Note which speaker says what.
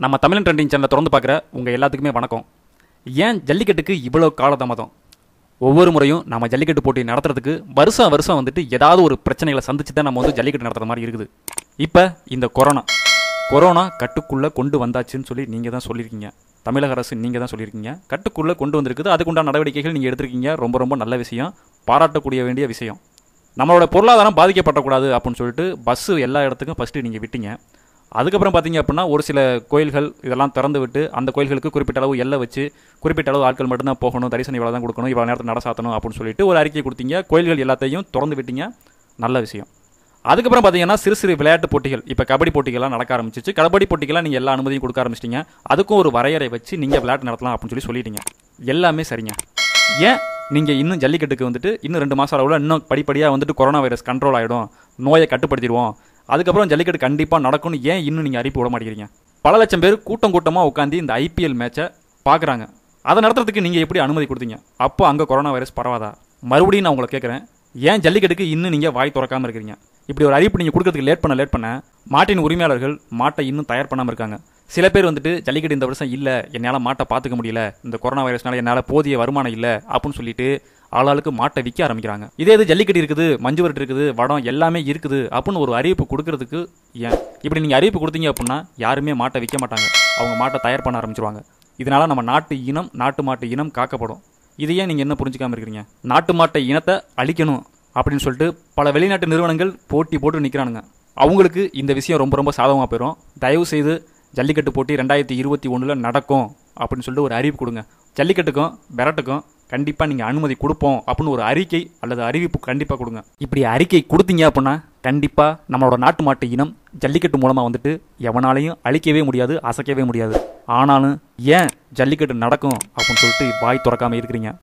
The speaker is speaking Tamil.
Speaker 1: நம்ம தமிழன் ட்ரெண்டிங் சேனலை திறந்து பார்க்குற உங்கள் எல்லாத்துக்குமே வணக்கம் ஏன் ஜல்லிக்கட்டுக்கு இவ்வளோ காலதாமதம் ஒவ்வொரு முறையும் நம்ம ஜல்லிக்கட்டு போட்டி நடத்துறதுக்கு வருஷம் வருஷம் வந்துட்டு ஏதாவது ஒரு பிரச்சனைகளை சந்திச்சு தான் நம்ம வந்து ஜல்லிக்கட்டு நடத்துற மாதிரி இருக்குது இப்போ இந்த கொரோனா கொரோனா கட்டுக்குள்ளே கொண்டு வந்தாச்சுன்னு சொல்லி நீங்கள் தான் சொல்லியிருக்கீங்க தமிழக அரசு நீங்கள் தான் சொல்லியிருக்கீங்க கட்டுக்குள்ளே கொண்டு வந்திருக்குது அதுக்குண்டான நடவடிக்கைகள் நீங்கள் எடுத்திருக்கீங்க ரொம்ப ரொம்ப நல்ல விஷயம் பாராட்டக்கூடிய வேண்டிய விஷயம் நம்மளோட பொருளாதாரம் பாதிக்கப்படக்கூடாது அப்படின்னு சொல்லிட்டு பஸ்ஸு எல்லா இடத்துக்கும் ஃபஸ்ட்டு நீங்கள் விட்டீங்க அதுக்கப்புறம் பார்த்தீங்க அப்படின்னா ஒரு சில கோயில்கள் இதெல்லாம் திறந்து விட்டு அந்த கோயில்களுக்கு குறிப்பிட்ட அளவு எல்லை வச்சு குறிப்பிட்ட அளவு ஆட்கள் மட்டும்தான் போகணும் தரிசனம் இவ்வளோ தான் கொடுக்கணும் இவ்வளோ நேரத்தில் நட சாத்தணும் அப்படின்னு சொல்லிட்டு ஒரு அறிக்கை கொடுத்தீங்க கோயில்கள் எல்லாத்தையும் திறந்து விட்டீங்க நல்ல விஷயம் அதுக்கப்புறம் பார்த்தீங்கன்னா சிறு சிறு விளையாட்டு போட்டிகள் இப்போ கபடி போட்டிகள்லாம் நடக்க ஆரம்பிச்சிச்சு கபடி போட்டிகள்லாம் நீங்கள் எல்லா அனுமதியும் கொடுக்க ஆரம்பிச்சிட்டீங்க அதுக்கும் ஒரு வரையறை வச்சு நீங்கள் விளையாட்டு நடத்தலாம் அப்படின்னு சொல்லி சொல்லிட்டீங்க எல்லாமே சரிங்க ஏன் நீங்கள் இன்னும் ஜல்லிக்கட்டுக்கு வந்துட்டு இன்னும் ரெண்டு மாதம் அளவில் இன்னும் படிப்படியாக வந்துட்டு கொரோனா வைரஸ் கண்ட்ரோல் ஆகிடும் நோயை கட்டுப்படுத்திடுவோம் அதுக்கப்புறம் ஜல்லிக்கட்டு கண்டிப்பாக நடக்கும்னு ஏன் இன்னும் நீங்கள் அறிவிப்பு விட மாட்டேங்கிறீங்க பல லட்சம் பேர் கூட்டம் கூட்டமாக உட்காந்து இந்த ஐபிஎல் மேட்சை பார்க்குறாங்க அதை நடத்துறதுக்கு நீங்கள் எப்படி அனுமதி கொடுத்தீங்க அப்போ அங்கே கொரோனா வைரஸ் பரவாதா மறுபடியும் நான் உங்களை கேட்குறேன் ஏன் ஜல்லிக்கட்டுக்கு இன்னும் நீங்கள் வாய் திறக்காமல் இருக்கிறீங்க இப்படி ஒரு அறிவிப்பு நீங்கள் கொடுக்கறதுக்கு லேட் பண்ண லேட் பண்ண மாட்டின் உரிமையாளர்கள் மாட்டை இன்னும் தயார் பண்ணாமல் இருக்காங்க சில பேர் வந்துட்டு ஜல்லிக்கட்டு இந்த வருஷம் இல்லை என்னால் மாட்டை பார்த்துக்க முடியல இந்த கொரோனா வைரஸ்னால என்னால் போதிய வருமானம் இல்லை அப்படின்னு சொல்லிட்டு ஆளாளுக்கு மாட்டை விற்க ஆரம்பிக்கிறாங்க இதே இது ஜல்லிக்கட்டு இருக்குது மஞ்சு விரட்டு இருக்குது வடம் எல்லாமே இருக்குது அப்படின்னு ஒரு அறிவிப்பு கொடுக்கறதுக்கு ஏன் இப்படி நீங்கள் அறிவிப்பு கொடுத்தீங்க அப்படின்னா யாருமே மாட்டை விற்க மாட்டாங்க அவங்க மாட்டை தயார் பண்ண ஆரம்பிச்சிருவாங்க இதனால நம்ம நாட்டு இனம் நாட்டு மாட்டு இனம் காக்கப்படும் இது ஏன் நீங்கள் என்ன புரிஞ்சுக்காம இருக்கிறீங்க நாட்டு மாட்டை இனத்தை அழிக்கணும் அப்படின்னு சொல்லிட்டு பல வெளிநாட்டு நிறுவனங்கள் போட்டி போட்டு நிற்கிறானுங்க அவங்களுக்கு இந்த விஷயம் ரொம்ப ரொம்ப சாதகமாக போயிடும் தயவு செய்து ஜல்லிக்கட்டு போட்டி ரெண்டாயிரத்தி இருபத்தி ஒன்றில் நடக்கும் அப்படின்னு சொல்லிட்டு ஒரு அறிவிப்பு கொடுங்க ஜல்லிக்கட்டுக்கும் பெரட்டுக்கும் கண்டிப்பாக நீங்கள் அனுமதி கொடுப்போம் அப்படின்னு ஒரு அறிக்கை அல்லது அறிவிப்பு கண்டிப்பாக கொடுங்க இப்படி அறிக்கை கொடுத்தீங்க அப்படின்னா கண்டிப்பாக நம்மளோட நாட்டு மாட்டு இனம் ஜல்லிக்கட்டு மூலமாக வந்துட்டு எவனாலையும் அழிக்கவே முடியாது அசைக்கவே முடியாது ஆனாலும் ஏன் ஜல்லிக்கட்டு நடக்கும் அப்படின்னு சொல்லிட்டு வாய் திறக்காம இருக்கிறீங்க